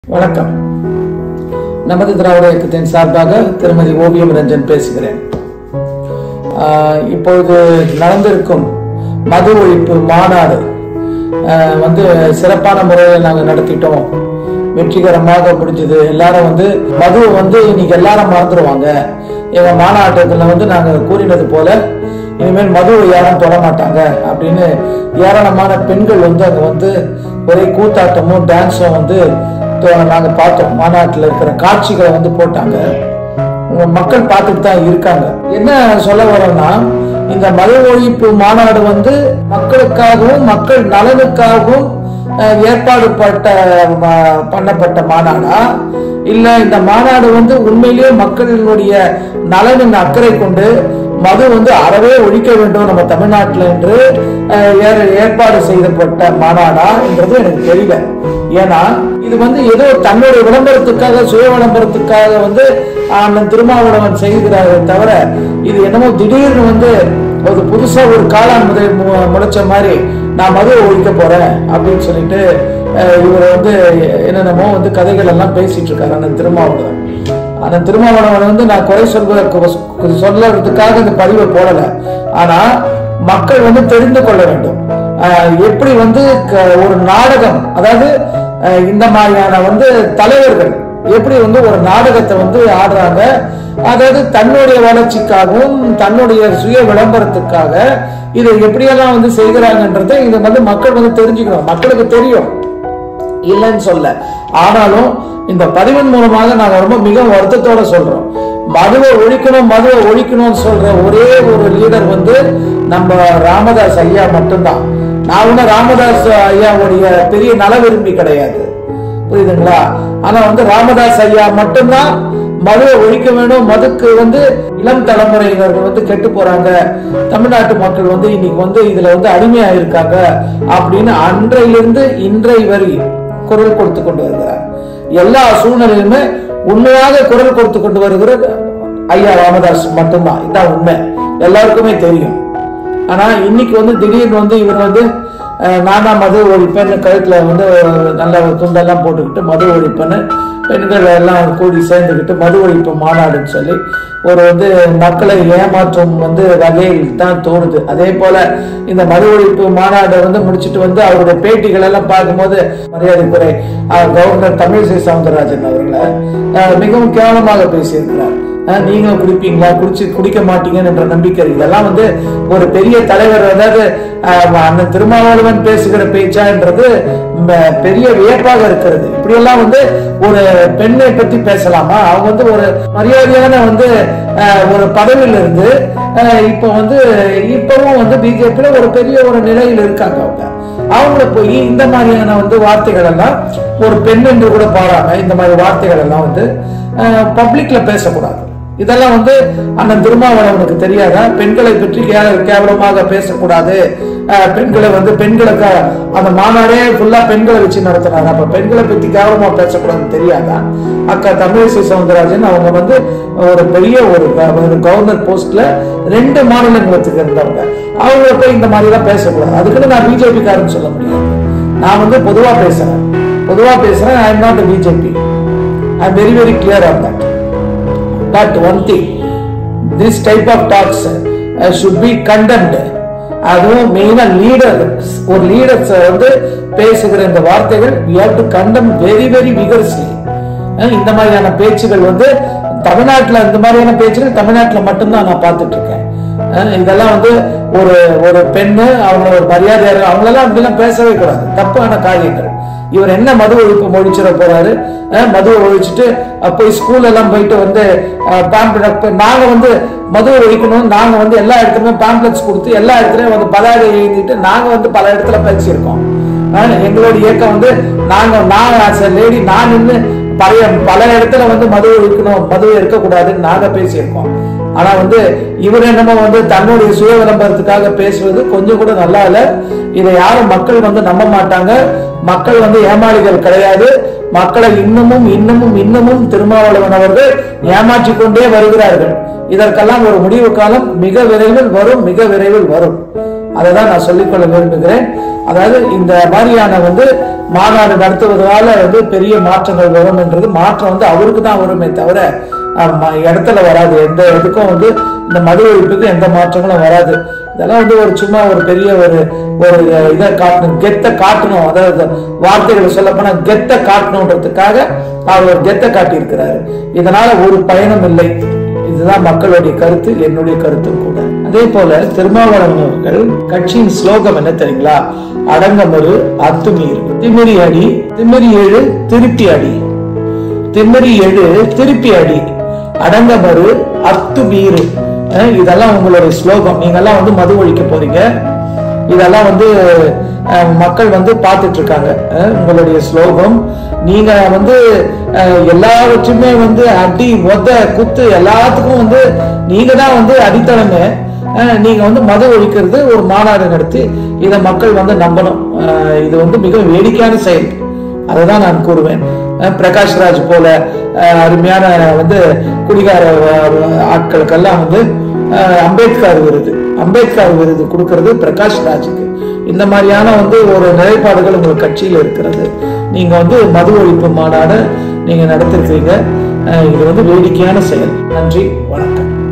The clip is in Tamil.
வணக்கம் நமது திராவிட இயக்கத்தின் சார்பாக திருமதி ஓவியம் ரஞ்சன் பேசுகிறேன் ஆஹ் இப்பொழுது நடந்திருக்கும் மது ஒழிப்பு மாநாடு ஆஹ் வந்து சிறப்பான முறையில் நாங்கள் நடத்திட்டோம் வெற்றிகரமாக முடிஞ்சது எல்லாரும் வந்து மது வந்து இன்னைக்கு எல்லாரும் மறந்துடுவாங்க எங்க மாநாட்டத்தில் வந்து நாங்கள் கூறினது போல இனிமேல் மது யாரும் தொட மாட்டாங்க அப்படின்னு ஏராளமான பெண்கள் வந்து அங்கே வந்து ஒரே கூத்தாட்டமும் டான்ஸும் வந்து தொ- நாங்க பார்த்தோம் மாநாட்டில் இருக்கிற காட்சிகளை வந்து போட்டாங்க உங்க மக்கள் பார்த்துட்டு தான் இருக்காங்க என்ன சொல்ல வரோம்னா இந்த மது ஒழிப்பு மாநாடு வந்து மக்களுக்காகவும் மக்கள் நலனுக்காகவும் அஹ், ஏற்பாடு பட்ட ம- பண்ணப்பட்ட மாநாடா இல்ல இந்த மாநாடு வந்து உண்மையிலேயே மக்களினுடைய நலனின் அக்கறை கொண்டு மது வந்து அறவே ஒழிக்க வேண்டும் நம்ம தமிழ்நாட்டில் என்று அஹ், ஏற- ஏற்பாடு செய்யப்பட்ட மாநாடா என்றது எனக்கு தெரியல ஏன்னா இது வந்து ஏதோ தன்னுடைய விளம்பரத்துக்காக சுய விளம்பரத்துக்காக வந்து அண்ணன் திருமாவளவன் செய்கிறாரே தவிர இது என்னமோ திடீர்னு வந்து ஒரு புதுசா ஒரு காளான் முதை மு- முளைச்ச மாதிரி நான் மது ஒழிக்க போறேன் அப்படின்னு சொல்லிட்டு அஹ், இவர் வந்து என்னென்னமோ வந்து கதைகள் எல்லாம் பேசிட்டு இருக்காரு அண்ணன் திருமாவளவன் அந்த திருமாவளவன் வந்து நான் குறை சொல்வதற்கு சொல்லறதுக்காக இந்த பதிவை போடல ஆனா மக்கள் வந்து தெரிந்து கொள்ள வேண்டும் ஆஹ் எப்படி வந்து க- ஒரு நாடகம் அதாவது ஆஹ் இந்த மாதிரியான வந்து தலைவர்கள் எப்படி வந்து ஒரு நாடகத்தை வந்து ஆடுறாங்க அதாவது தன்னுடைய வளர்ச்சிக்காகவும் தன்னுடைய சுய விளம்பரத்துக்காக இதை எப்படியெல்லாம் வந்து செய்கிறாங்கன்றதை இதை வந்து மக்கள் வந்து தெரிஞ்சுக்கணும் மக்களுக்கு தெரியும் இல்லைன்னு சொல்ல ஆனாலும் இந்த பதிவின் மூலமாக நாங்க ரொம்ப மிக வருத்தத்தோட சொல்றோம் மதுவை ஒழிக்கணும் மதுவை ஒழிக்கணும்னு சொல்ற ஒரே ஒரு லீடர் வந்து நம்ம ராமதாஸ் ஐயா மட்டும்தான் நான் ஒன்றும் ராமதாஸ் ஐயாவுடைய பெரிய நல விரும்பி கிடையாது புரியுதுங்களா ஆனா வந்து ராமதாஸ் ஐயா மட்டும்தான் மதுவை ஒழிக்க வேண்டும் மதுக்கு வந்து இளம் தலைமுறையினர்கள் வந்து கெட்டு போறாங்க தமிழ்நாட்டு மக்கள் வந்து இன்னைக்கு வந்து இதுல வந்து அடிமையா இருக்காங்க அப்படின்னு அன்றையிலிருந்து இன்றை வரை குரல் கொடுத்து கொண்டு வருகிறார் எல்லா சூழ்நிலையிலுமே உண்மையாக குரல் கொடுத்து கொண்டு வருகிற ஐயா ராமதாஸ் மட்டும்தான் இதான் உண்மை எல்லாருக்குமே தெரியும் ஆனா இன்னைக்கு வந்து திடீர்னு வந்து இவர் வந்து அஹ், நான் தான் மது ஒழிப்பேன்னு கழுத்துல வந்து நல்ல துண்டெல்லாம் போட்டுக்கிட்டு மது ஒழிப்பேன்னு பெண்கள் எல்லாம் கூடி சேர்ந்துக்கிட்டு மது ஒழிப்பு மாநாடுன்னு சொல்லி ஒரு வந்து மக்களை ஏமாற்றும் வந்து வகையில் தான் தோணுது அதே போல இந்த மது ஒழிப்பு மாநாட்டை வந்து முடிச்சிட்டு வந்து அவருடைய பேட்டிகள் எல்லாம் பார்க்கும்போது மரியாதைக்குறை அஹ், கவர்னர் தமிழிசை சவுந்தரராஜன் அவர்களை அஹ், மிகவும் கேவலமாக பேசியிருக்கிறார் அஹ் நீங்க குடிப்பீங்களா குடிச்சு குடிக்க மாட்டீங்கன்னு என்ற நம்பிக்கை இதெல்லாம் வந்து ஒரு பெரிய தலைவர் அதாவது அஹ், அண்ணன் திருமாவளவன் பேசுகிற பேச்சான்றது ம- பெரிய வியப்பாக இருக்கிறது இப்படியெல்லாம் வந்து ஒரு பெண்ணை பத்தி பேசலாமா அவங்க வந்து ஒரு மரியாதையான வந்து அஹ், ஒரு பதவியில இருந்து அஹ், இப்போ வந்து இப்பவும் வந்து பிஜேபியில ஒரு பெரிய ஒரு நிலையில் இருக்காங்க அவங்க அவங்கள போய் இந்த மாதிரியான வந்து வார்த்தைகள் எல்லாம் ஒரு பெண் என்று கூட பாராம இந்த மாதிரி வார்த்தைகள் எல்லாம் வந்து பப்ளிக்ல பேசக்கூடாது இதெல்லாம் வந்து அண்ணன் திருமாவளவனுக்கு தெரியாதா பெண்களை பற்றி கே- கேவலமாக பேசக்கூடாது அஹ், பெண்களை வந்து பெண்களுக்கு அந்த மாநாடே ஃபுல்லா பெண்களை வச்சு நடத்தினாங்க அப்ப பெண்களை பத்தி கேவலமா பேசக்கூடாதுன்னு தெரியாதா அக்கா தமிழிசை சவுந்தரராஜன் அவங்க வந்து ஒரு பெரிய ஒரு க- ஒரு கவர்னர் போஸ்ட்ல ரெண்டு மாநிலங்களுக்கு இருந்தவங்க அவங்கள போய் இந்த மாதிரி எல்லாம் பேசக்கூடாது அதுக்குன்னு நான் பிஜேபி காரன் சொல்ல முடியாது நான் வந்து பொதுவா பேசுறேன் பொதுவா பேசுறேன் I am not BJP I am very very clear on that but one thing this type of talks should be condemned அதுவும் மெயினா லீடர் ஒரு லீடர்ஸ் வந்து பேசுகிற இந்த வார்த்தைகள் we have to condemn very very vigorously ah இந்த மாதிரியான பேச்சுகள் வந்து தமிழ்நாட்டுல இந்த மாதிரியான பேச்சுகள் தமிழ்நாட்டுல மட்டும்தான் நான் பார்த்துட்டு இருக்கேன் அஹ் இதெல்லாம் வந்து ஒரு ஒரு பெண்ணு அவங்க ஒரு மரியாதையாளர் அவங்களெல்லாம் அப்படிலாம் பேசவே கூடாது தப்பான காரியங்கள் இவர் என்ன மது ஒழிப்பு ஒழிச்சிட போறாரு அஹ் மதுவை ஒழிச்சிட்டு அஹ் போய் ஸ்கூல் எல்லாம் போயிட்டு வந்து பேம்ப்ளெட் நாங்க வந்து மதுவை ஒழிக்கணும் நாங்க வந்து எல்லா இடத்துலயுமே பேம்ப்ளெட்ஸ் கொடுத்து எல்லா இடத்துலயும் வந்து பதாகை எழுதிட்டு நாங்க வந்து பல இடத்துல பேசியிருக்கோம் அஹ் எங்களோட இயக்கம் வந்து நாங்க நான் as a லேடி நான் நின்று பழைய பல இடத்துல வந்து மது ஒழிக்கணும் மதுவை இருக்கக்கூடாதுன்னு நாங்க பேசியிருக்கோம் ஆனா வந்து இவர் என்னமோ வந்து தன்னுடைய சுய விளம்பரத்துக்காக பேசுவது கொஞ்சம் கூட நல்லா இல்ல இதை யாரும் மக்கள் வந்து நம்ப மாட்டாங்க மக்கள் வந்து ஏமாளிகள் கிடையாது மக்களை இன்னமும் இன்னமும் இன்னமும் திருமாவளவன் அவர்கள் ஏமாற்றிக் கொண்டே வருகிறார்கள் இதற்கெல்லாம் ஒரு முடிவு காலம் மிக விரைவில் வரும் மிக விரைவில் வரும் அதை தான் நான் சொல்லிக்கொள்ள விரும்புகிறேன் அதாவது இந்த மாதிரியான வந்து மாநாடு நடத்துவதால வந்து பெரிய மாற்றங்கள் வரும்ன்றது மாற்றம் வந்து அவருக்கு தான் வருமே தவிர அஹ், ம- இடத்துல வராது எந்த இதுக்கும் வந்து இந்த மது ஒழிப்புக்கு எந்த மாற்றங்களும் வராது இதெல்லாம் வந்து ஒரு சும்மா ஒரு பெரிய ஒரு ஒரு இதை காட்டணும் கெத்தை காட்டணும் அதாவது வார்த்தைகளை சொல்ல போனா கெத்தை காட்டணுன்றதுக்காக அவர் ஒரு கெத்தை காட்டியிருக்கிறாரு இதனால ஒரு பயனும் இல்லை இதுதான் மக்களுடைய கருத்து என்னுடைய கருத்தும் கூட அதே போல திருமாவளவன் அவர்கள் கட்சியின் ஸ்லோகம் என்ன தெரியுங்களா அடங்கமறு அத்துமீர் திமிரி அடி திமிரி ஏழு திருப்பி அடி திமிரி எழு திருப்பி அடி அடங்கமறு அத்துமீறு அஹ் இதெல்லாம் உங்களுடைய ஸ்லோகம் நீங்க எல்லாம் வந்து மது ஒழிக்க போறீங்க இதெல்லாம் வந்து அஹ், மக்கள் வந்து பார்த்துட்டு இருக்காங்க அஹ், உங்களுடைய ஸ்லோகம் நீங்க வந்து அஹ், எல்லாவற்றையுமே வந்து அடி ஒத குத்து எல்லாத்துக்கும் வந்து நீங்க தான் வந்து அடித்தளமே அஹ், நீங்க வந்து மத ஒழிக்கிறது ஒரு மாநாடு நடத்தி இதை மக்கள் வந்து நம்பணும் அஹ், இது வந்து மிக வேடிக்கையான செயல் அதை தான் நான் கூறுவேன் அஹ் பிரகாஷ் ராஜ் போல அஹ் அருமையான வந்து குடிகார அஹ், ஆட்களுக்கெல்லாம் வந்து அஹ், அம்பேத்கர் விருது அம்பேத்கர் விருது கொடுக்கிறது பிரகாஷ் ராஜுக்கு இந்த மாதிரியான வந்து ஒரு நிலைப்பாடுகள் உங்கள் கட்சியில் இருக்கிறது நீங்க வந்து மது ஒழிப்பு மாநாடு நீங்க நடத்திருக்கிறீங்க அஹ், இது வந்து வேடிக்கையான செயல் நன்றி வணக்கம்